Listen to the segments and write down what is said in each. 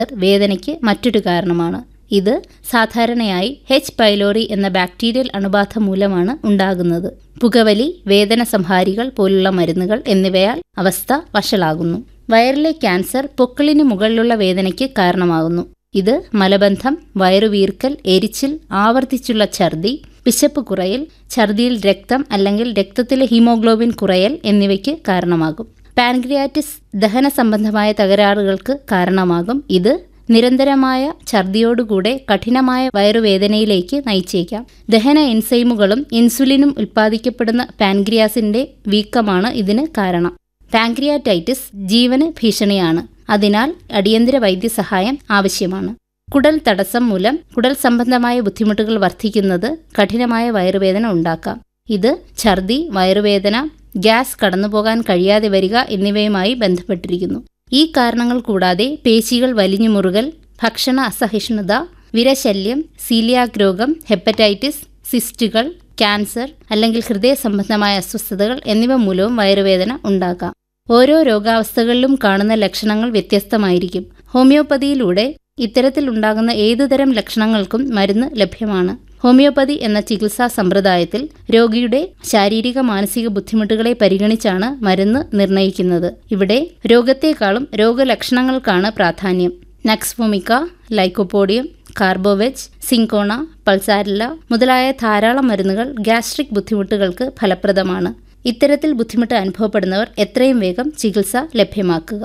വേദനയ്ക്ക് മറ്റൊരു കാരണമാണ് ഇത് സാധാരണയായി എച്ച് പൈലോറി എന്ന ബാക്ടീരിയൽ അണുബാധ മൂലമാണ് ഉണ്ടാകുന്നത് പുകവലി വേദന സംഹാരികൾ പോലുള്ള മരുന്നുകൾ എന്നിവയാൽ അവസ്ഥ വഷളാകുന്നു വയറിലെ ക്യാൻസർ പൊക്കിളിന് മുകളിലുള്ള വേദനയ്ക്ക് കാരണമാകുന്നു ഇത് മലബന്ധം വയറുവീർക്കൽ എരിച്ചിൽ ആവർത്തിച്ചുള്ള ഛർദി പിശപ്പ് കുറയൽ ഛർദിയിൽ രക്തം അല്ലെങ്കിൽ രക്തത്തിലെ ഹീമോഗ്ലോബിൻ കുറയൽ എന്നിവയ്ക്ക് കാരണമാകും പാൻക്രിയാറ്റിസ് ദഹന സംബന്ധമായ തകരാറുകൾക്ക് കാരണമാകും ഇത് നിരന്തരമായ ഛർദിയോടുകൂടെ കഠിനമായ വയറുവേദനയിലേക്ക് നയിച്ചേക്കാം ദഹന എൻസൈമുകളും ഇൻസുലിനും ഉൽപ്പാദിക്കപ്പെടുന്ന പാൻക്രിയാസിന്റെ വീക്കമാണ് ഇതിന് കാരണം പാൻക്രിയാറ്റൈറ്റിസ് ജീവന് ഭീഷണിയാണ് അതിനാൽ അടിയന്തര വൈദ്യസഹായം ആവശ്യമാണ് കുടൽ തടസ്സം മൂലം കുടൽ സംബന്ധമായ ബുദ്ധിമുട്ടുകൾ വർദ്ധിക്കുന്നത് കഠിനമായ വയറുവേദന ഉണ്ടാക്കാം ഇത് ഛർദി വയറുവേദന ഗ്യാസ് കടന്നുപോകാൻ കഴിയാതെ വരിക എന്നിവയുമായി ബന്ധപ്പെട്ടിരിക്കുന്നു ഈ കാരണങ്ങൾ കൂടാതെ പേശികൾ വലിഞ്ഞു മുറുകൽ ഭക്ഷണ അസഹിഷ്ണുത വിരശല്യം സീലിയാക് രോഗം ഹെപ്പറ്റൈറ്റിസ് സിസ്റ്റുകൾ ക്യാൻസർ അല്ലെങ്കിൽ ഹൃദയ സംബന്ധമായ അസ്വസ്ഥതകൾ എന്നിവ മൂലവും വയറുവേദന ഉണ്ടാകാം ഓരോ രോഗാവസ്ഥകളിലും കാണുന്ന ലക്ഷണങ്ങൾ വ്യത്യസ്തമായിരിക്കും ഹോമിയോപ്പതിയിലൂടെ ഇത്തരത്തിൽ ഉണ്ടാകുന്ന ഏതുതരം ലക്ഷണങ്ങൾക്കും മരുന്ന് ലഭ്യമാണ് ഹോമിയോപ്പതി എന്ന ചികിത്സാ സമ്പ്രദായത്തിൽ രോഗിയുടെ ശാരീരിക മാനസിക ബുദ്ധിമുട്ടുകളെ പരിഗണിച്ചാണ് മരുന്ന് നിർണ്ണയിക്കുന്നത് ഇവിടെ രോഗത്തെക്കാളും രോഗലക്ഷണങ്ങൾക്കാണ് പ്രാധാന്യം നക്സ്ഫോമിക്ക ലൈക്കോപോഡിയം കാർബോവെജ് സിങ്കോണ പൾസാരില്ല മുതലായ ധാരാളം മരുന്നുകൾ ഗ്യാസ്ട്രിക് ബുദ്ധിമുട്ടുകൾക്ക് ഫലപ്രദമാണ് ഇത്തരത്തിൽ ബുദ്ധിമുട്ട് അനുഭവപ്പെടുന്നവർ എത്രയും വേഗം ചികിത്സ ലഭ്യമാക്കുക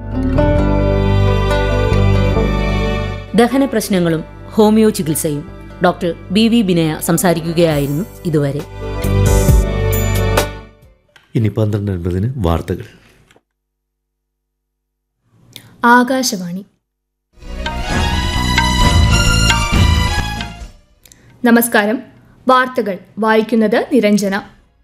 ദഹന പ്രശ്നങ്ങളും ഹോമിയോ ചികിത്സയും ഡോക്ടർ ബി വി ബിനയ സംസാരിക്കുകയായിരുന്നു ഇതുവരെ ഇനി പന്ത്രണ്ട് അൻപതിന് വാർത്തകൾ ആകാശവാണി നമസ്കാരം വാർത്തകൾ വായിക്കുന്നത് നിരഞ്ജന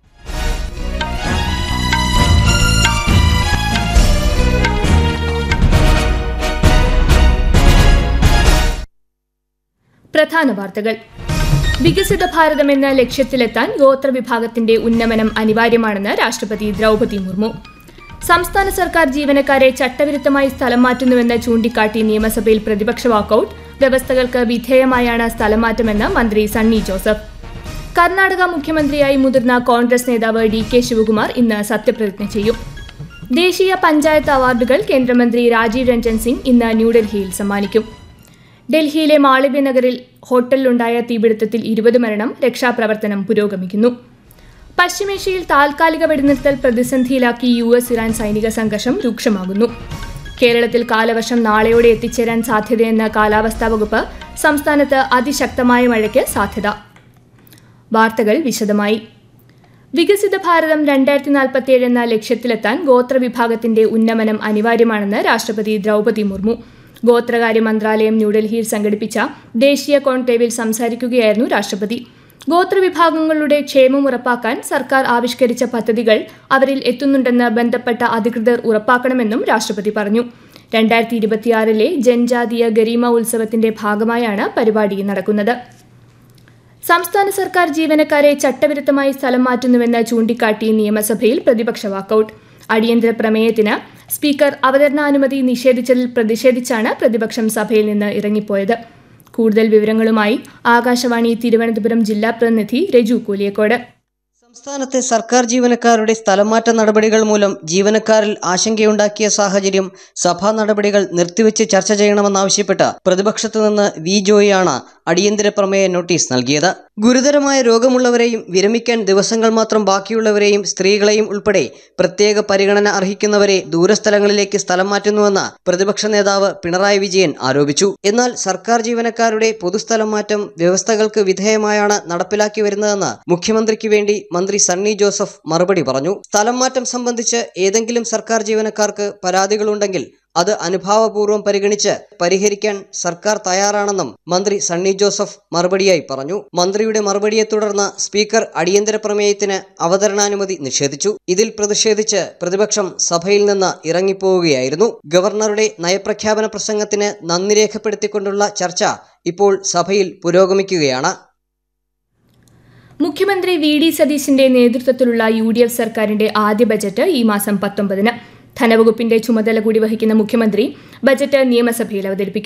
പ്രധാന വാർത്തകൾ വികസിത ഭാരതം എന്ന ലക്ഷ്യത്തിലെത്താൻ ഗോത്രവിഭാഗത്തിന്റെ ഉന്നമനം അനിവാര്യമാണെന്ന് രാഷ്ട്രപതി ദ്രൗപതി മുർമു സംസ്ഥാന സർക്കാർ ജീവനക്കാരെ ചട്ടവിരുദ്ധമായി സ്ഥലം മാറ്റുന്നുവെന്ന് ചൂണ്ടിക്കാട്ടി നിയമസഭയിൽ പ്രതിപക്ഷ വാക്കൌട്ട് വ്യവസ്ഥകൾക്ക് വിധേയമായാണ് സ്ഥലം മാറ്റമെന്ന് മന്ത്രി സണ്ണി ജോസഫ് കർണാടക മുഖ്യമന്ത്രിയായി മുതിർന്ന കോൺഗ്രസ് നേതാവ് ഡി കെ ശിവകുമാർ ഇന്ന് സത്യപ്രതിജ്ഞ ചെയ്യും ദേശീയ പഞ്ചായത്ത് അവാർഡുകൾ കേന്ദ്രമന്ത്രി രാജീവ് രഞ്ജൻ സിംഗ് ഇന്ന് ന്യൂഡൽഹിയിൽ സമ്മാനിക്കും ഡൽഹിയിലെ മാളവ്യ നഗറിൽ ഹോട്ടലിലുണ്ടായ തീപിടുത്തത്തിൽ ഇരുപത് മരണം രക്ഷാപ്രവർത്തനം പുരോഗമിക്കുന്നു പശ്ചിമേഷ്യയിൽ താൽക്കാലിക വെടിനിർത്തൽ പ്രതിസന്ധിയിലാക്കി യു എസ് ഇറാൻ സൈനിക സംഘർഷം രൂക്ഷമാകുന്നു കേരളത്തിൽ കാലവർഷം നാളെയോടെ എത്തിച്ചേരാൻ സാധ്യതയെന്ന കാലാവസ്ഥാ വകുപ്പ് സംസ്ഥാനത്ത് അതിശക്തമായ മഴയ്ക്ക് സാധ്യത വാർത്തകൾ വിശദമായി വികസിത ഭാരതം രണ്ടായിരത്തി നാൽപ്പത്തിയേഴ് എന്ന ലക്ഷ്യത്തിലെത്താൻ ഗോത്രവിഭാഗത്തിന്റെ ഉന്നമനം അനിവാര്യമാണെന്ന് രാഷ്ട്രപതി ദ്രൗപതി മുർമു ഗോത്രകാര്യ മന്ത്രാലയം ന്യൂഡൽഹിയിൽ സംഘടിപ്പിച്ച ദേശീയ കോൺക്ലേവിൽ സംസാരിക്കുകയായിരുന്നു രാഷ്ട്രപതി ഗോത്രവിഭാഗങ്ങളുടെ ക്ഷേമം ഉറപ്പാക്കാൻ സർക്കാർ ആവിഷ്കരിച്ച പദ്ധതികൾ അവരിൽ എത്തുന്നുണ്ടെന്ന് ബന്ധപ്പെട്ട അധികൃതർ ഉറപ്പാക്കണമെന്നും രാഷ്ട്രപതി പറഞ്ഞു രണ്ടായിരത്തി ഇരുപത്തിയാറിലെ ജൻജാതീയ ഗരീമ ഉത്സവത്തിന്റെ ഭാഗമായാണ് പരിപാടി നടക്കുന്നത് സംസ്ഥാന സർക്കാർ ജീവനക്കാരെ ചട്ടവിരുദ്ധമായി സ്ഥലം മാറ്റുന്നുവെന്ന് ചൂണ്ടിക്കാട്ടി നിയമസഭയിൽ പ്രതിപക്ഷ വാക്കൌട്ട് അടിയന്തര പ്രമേയത്തിന് സ്പീക്കർ അവതരണാനുമതി നിഷേധിച്ചതിൽ പ്രതിഷേധിച്ചാണ് പ്രതിപക്ഷം സഭയിൽ നിന്ന് ഇറങ്ങിപ്പോയത് കൂടുതൽ വിവരങ്ങളുമായി ആകാശവാണി തിരുവനന്തപുരം ജില്ലാ പ്രതിനിധി രജു കൂലിയക്കോട് സംസ്ഥാനത്തെ സർക്കാർ ജീവനക്കാരുടെ സ്ഥലംമാറ്റ നടപടികൾ മൂലം ജീവനക്കാരിൽ ആശങ്കയുണ്ടാക്കിയ സാഹചര്യം സഭാ നടപടികൾ നിർത്തിവെച്ച് ചർച്ച ചെയ്യണമെന്നാവശ്യപ്പെട്ട് പ്രതിപക്ഷത്തു നിന്ന് വി ജോയിയാണ് അടിയന്തര പ്രമേയ നോട്ടീസ് നൽകിയത് ഗുരുതരമായ രോഗമുള്ളവരെയും വിരമിക്കാൻ ദിവസങ്ങൾ മാത്രം ബാക്കിയുള്ളവരെയും സ്ത്രീകളെയും ഉൾപ്പെടെ പ്രത്യേക പരിഗണന അർഹിക്കുന്നവരെ ദൂരസ്ഥലങ്ങളിലേക്ക് സ്ഥലം മാറ്റുന്നുവെന്ന് പ്രതിപക്ഷ നേതാവ് പിണറായി വിജയൻ ആരോപിച്ചു എന്നാൽ സർക്കാർ ജീവനക്കാരുടെ പൊതുസ്ഥലം മാറ്റം വ്യവസ്ഥകൾക്ക് വിധേയമായാണ് നടപ്പിലാക്കി വരുന്നതെന്ന് മുഖ്യമന്ത്രിക്ക് വേണ്ടി മന്ത്രി സണ്ണി ജോസഫ് മറുപടി പറഞ്ഞു സ്ഥലം മാറ്റം സംബന്ധിച്ച് ഏതെങ്കിലും സർക്കാർ ജീവനക്കാർക്ക് പരാതികളുണ്ടെങ്കിൽ അത് അനുഭാവപൂർവ്വം പരിഗണിച്ച് പരിഹരിക്കാൻ സർക്കാർ തയ്യാറാണെന്നും മന്ത്രി സണ്ണി ജോസഫ് മറുപടിയായി പറഞ്ഞു മന്ത്രിയുടെ മറുപടിയെ തുടർന്ന് സ്പീക്കർ അടിയന്തര പ്രമേയത്തിന് അവതരണാനുമതി നിഷേധിച്ചു ഇതിൽ പ്രതിഷേധിച്ച് പ്രതിപക്ഷം സഭയിൽ നിന്ന് ഇറങ്ങിപ്പോവുകയായിരുന്നു ഗവർണറുടെ നയപ്രഖ്യാപന പ്രസംഗത്തിന് നന്ദി രേഖപ്പെടുത്തിക്കൊണ്ടുള്ള ചർച്ച ഇപ്പോൾ സഭയിൽ പുരോഗമിക്കുകയാണ് മുഖ്യമന്ത്രി വി ഡി സതീശിന്റെ നേതൃത്വത്തിലുള്ള യു ഡി എഫ് സർക്കാരിന്റെ ആദ്യ ബജറ്റ് ഈ മാസം പത്തൊമ്പതിന് ധനവകുപ്പിന്റെ ചുമതല കൂടി വഹിക്കുന്ന മുഖ്യമന്ത്രി ബജറ്റ് നിയമസഭയിൽ അവതരിപ്പിക്കും